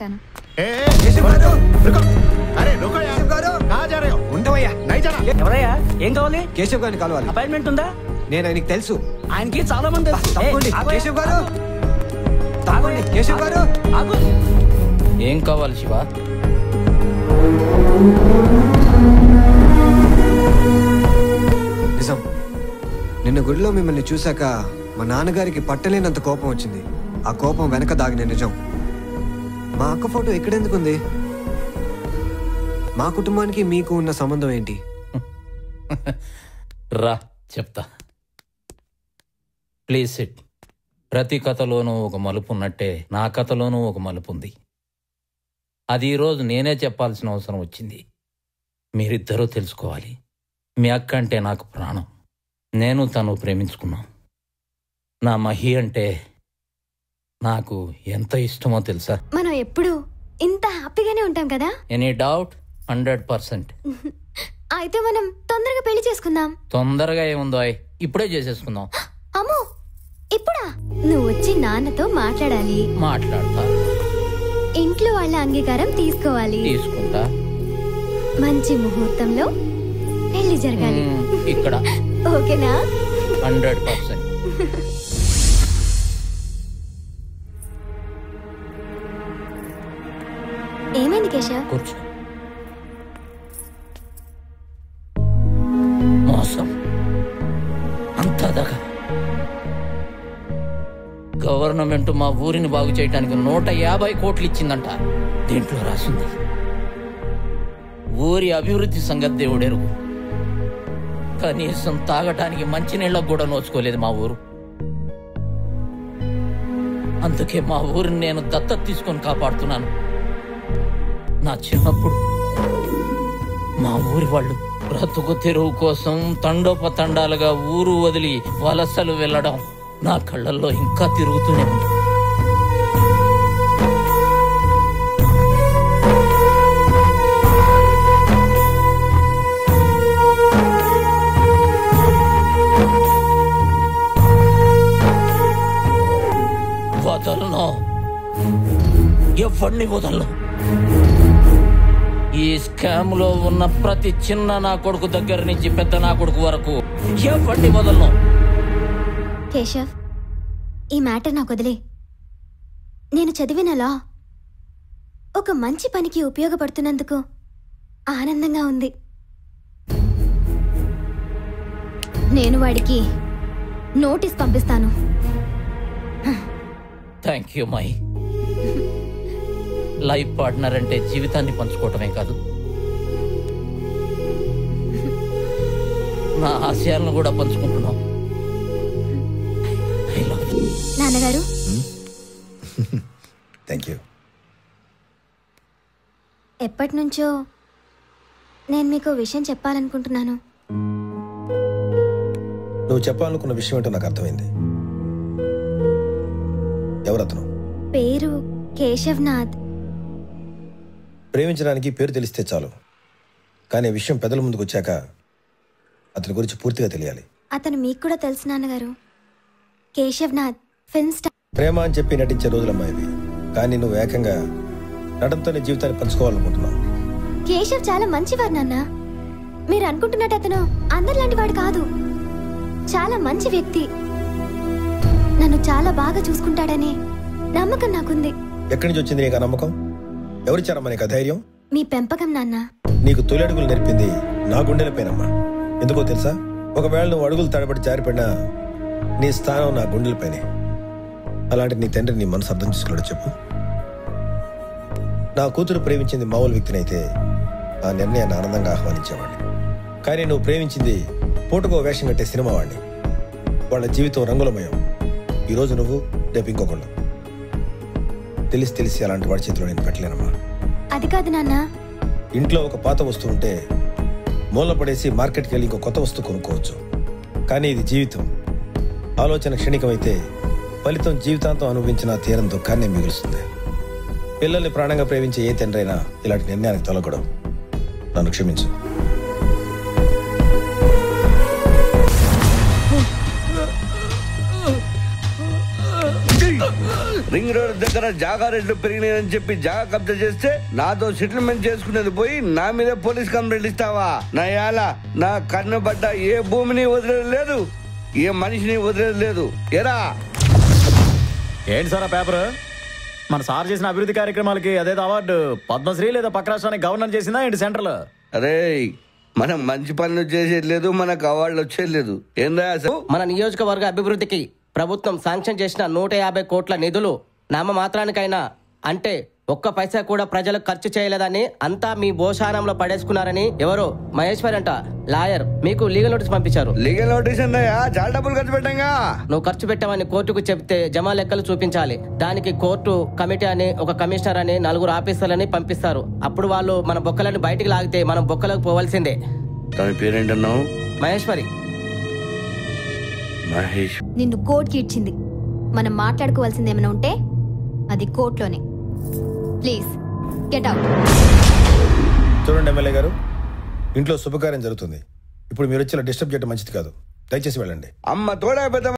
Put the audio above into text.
ए, ए, रुको, रुको। अरे रुको यार कहाँ जा रहे हो ఉండవయ్యా नहीं जाना ఎవరయ్యా ఏం కావాలి కేశవ్ గారిని కలవాలి అపాయింట్మెంట్ ఉందా నేను ఆయనకి తెలుసు ఆయనకి చాలా మంది తెలుసు. తప్పండి ఏయ్, ఆగోయా, కేశవ్ గారు ఆగు. తప్పండి కేశవ్ గారు ఆగు. ఏం కావాలి శివ నిజం నిన్న గుడిలో మిమ్మల్ని చూశాక మా నాన్నగారికి పట్టలేనంత కోపం వచ్చింది ఆ కోపం వెనక దాగిన నిజం మా అక్క ఫోటో ఎక్కడెందుకుంది మా కుటుంబానికి మీకు ఉన్న సంబంధం ఏంటి రా చెప్తా ప్లీజ్ సిట్ ప్రతి కథలోనూ ఒక మలుపు ఉన్నట్టే నా కథలోనూ ఒక మలుపు ఉంది అది ఈరోజు నేనే చెప్పాల్సిన అవసరం వచ్చింది మీరిద్దరూ తెలుసుకోవాలి మీ అక్క అంటే నాకు ప్రాణం నేను తను ప్రేమించుకున్నాం నా మహి అంటే నాకు ఎంత ఇష్టమో తెలుసా మనం ఎప్పుడు ఇంత హ్యాపీగానే ఉంటాం కదా ఎనీ డౌట్ హండ్రెడ్ పర్సెంట్ అయితే మనం తొందరగా పెళ్లి చేసుకుందాం తొందరగా ఏముందో అయ్. ఇప్పుడే చేసేసుకుందాం అమ్మో ఇప్పుడా నువ్వు వచ్చి నాన్నతో మాట్లాడాలి మాట్లాడతా ఇంట్లో వాళ్ళ అంగీకారం తీసుకోవాలి తీసుకుంటా మంచి ముహూర్తంలో పెళ్లి జరగాలి మ్మ్, ఇక్కడ ఓకేనా హండ్రెడ్ పర్సెంట్ ఏమైంది కేశవ్ కూర్చో మోసం అంతా దగ గవర్నమెంట్ మా ఊరిని బాగు చేయడానికి నూట యాభై కోట్లు ఇచ్చిందంట దీంట్లో రాసింది ఊరి అభివృద్ధి సంగతి దేవుడెరుగు కనీసం తాగటానికి మంచినీళ్ళకు కూడా నోచుకోలేదు మా ఊరు అందుకే మా ఊరిని నేను దత్తత తీసుకొని కాపాడుతున్నాను నా చిన్నప్పుడు మా ఊరి వాళ్ళు బ్రతుకు తెరువు కోసం తండోపతండాలుగా ఊరు వదిలి వలసలు వెళ్ళడం నా కళ్ళల్లో ఇంకా తిరుగుతూనే ఉంది వదలను ఎవరిని వదలను ఈ స్కామ్ లో ఉన్న ప్రతి చిన్న నా కొడుకు దగ్గర నుంచి పెద్ద నా కొడుకు వరకు ఎవరిని వదలను కేశవ్ ఈ మ్యాటర్ నాకు వదిలే నేను చదివిన లా ఒక మంచి పనికి ఉపయోగపడుతున్నందుకు ఆనందంగా ఉంది నేను వాడికి నోటీస్ పంపిస్తాను thank you my life partner అంటే జీవితాన్ని పంచుకోవటమే కాదు నా ఆశయాలను కూడా పంచుకుంటున్నాం ఐ లవ్ యూ నాన్నగారు థ్యాంక్ యూ ఎప్పటి నుంచో నేను మీకు ఓ విషయం చెప్పాలనుకుంటున్నాను నువ్వు చెప్పాలనుకున్న విషయం ఏంటో నాకు అర్థమైంది ఎవరతను పేరు కేశవ్ నాథ్ ప్రేమించడానికి పేరు తెలిస్తే చాలు కానీ ఈ విషయం పెద్దల ముందుకు వచ్చాక అతని గురించి పూర్తిగా తెలియాలి అతను మీకు కూడా తెలుసు నాన్నగారు కేశవ్ నాథ్ ఫిల్మ్ స్టార్ ప్రేమ అని చెప్పి నటించే రోజులమ్మా ఇవి కానీ నువ్వు ఏకంగా నటనతో నీ జీవితాన్ని పంచుకోవాలనుకుంటున్నావు కేశవ్ చాలా మంచివారు నాన్న మీరు అనుకుంటున్నట్టు అతను అందరిలాంటి వాడు కాదు చాలా మంచి వ్యక్తి నన్ను చాలా బాగా చూసుకుంటాడనే నమ్మకం నాకుంది ఎక్కడి నుంచి వచ్చింది నీకు ఆ నమ్మకం ఎవరిచ్చారమ్మా నీకు ఆ ధైర్యం మీ పెంపకం నాన్న నీకు తొలి అడుగులు నేర్పింది నా గుండెలపైనమ్మా ఎందుకో తెలుసా ఒకవేళ నువ్వు అడుగులు తడబడి జారిపడినా నీ స్థానం నా గుండెలపైనే అలాంటి నీ తండ్రి నీ మనసు అర్థం చేసుకోలేడు చెప్పు నా కూతురు ప్రేమించింది మామూలు వ్యక్తినైతే ఆ నిర్ణయాన్ని ఆనందంగా ఆహ్వానించేవాడిని కానీ నువ్వు ప్రేమించింది పూటకో వేషం కట్టే సినిమా వాడిని వాళ్ళ జీవితం రంగులమయం ఈరోజు నువ్వు రేపు ఇంకొకళ్ళు తెలిసి తెలిసి అలాంటి వాడి చేతిలో నేను పెట్టలేనమ్మా అది కాదు నాన్న ఇంట్లో ఒక పాత వస్తువు ఉంటే మూల పడేసి మార్కెట్కి వెళ్ళి ఇంకో కొత్త వస్తువు కొనుక్కోవచ్చు కానీ ఇది జీవితం ఆలోచన క్షణికమైతే ఫలితం జీవితాంతం అనుభవించిన తీరం దుఃఖాన్ని మిగులుస్తుంది పిల్లల్ని ప్రాణంగా ప్రేమించే ఏ తండ్రి అయినా ఇలాంటి నిర్ణయానికి తొలగడం నన్ను క్షమించు రింగ్ రోడ్ దగ్గర జాగా రేట్లు పెరిగినాయని చెప్పి జాగా కబ్జా చేస్తే నాతో సెటిల్మెంట్ చేసుకునేది పోయి నా మీద పోలీస్ కంప్లైంట్ ఇస్తావా నా యాల నా కన్ను పడ్డ ఏ భూమిని వదిలేదు లేదు ఏ మనిషిని వదిలేదు లేదు ఎరా ఏంటి సార్ ఆ పేపర్ మన సార్ చేసిన అభివృద్ధి కార్యక్రమాలకి అదేదో అవార్డు పద్మశ్రీ లేదా పక్క రాష్ట్రానికి గవర్నర్ చేసిందా ఏంటి సెంటర్లో అరే మనం మంచి పనులు చేసేది లేదు మనకు అవార్డులు వచ్చేది లేదు ఏందా అసలు మన నియోజకవర్గ అభివృద్ధికి ప్రభుత్వం శాంక్షన్ చేసిన నూట యాభై కోట్ల నిధులు నామ మాత్రానికైనా అంటే ఒక్క పైసా కూడా ప్రజలకు ఖర్చు చేయలేదని అంతా మీ భోషానంలో పడేసుకున్నారని ఎవరో మహేశ్వరి అంట లాయర్ మీకు లీగల్ నోటీస్ పంపించారు లీగల్ నోటీస్ అన్నాయా చాలా డబ్బులు ఖర్చు పెట్టంగా నువ్వు ఖర్చు పెట్టామని కోర్టుకు చెప్తే జమా లెక్కలు చూపించాలి దానికి కోర్టు కమిటీ అని ఒక కమిషనర్ అని నలుగురు ఆఫీసర్లని పంపిస్తారు అప్పుడు వాళ్ళు మన బొక్కలను బయటికి లాగితే మనం బొక్కలకు పోవాల్సిందే తన పేరేంటన్నావు మహేశ్వరి మహేష్ నిన్ను కోర్టుకి ఇచ్చింది మనం మాట్లాడుకోవాల్సింది ఏమైనా ఉంటే అది కోర్టులోనే ప్లీజ్ గెట్ అవుట్ చూడండి ఎమ్మెల్యే గారు ఇంట్లో శుభకార్యం జరుగుతుంది ఇప్పుడు మీరు వచ్చి ఇలా డిస్టర్బ్ చేయడం మంచిది కాదు దయచేసి వెళ్ళండి అమ్మ తోడా పెద్ద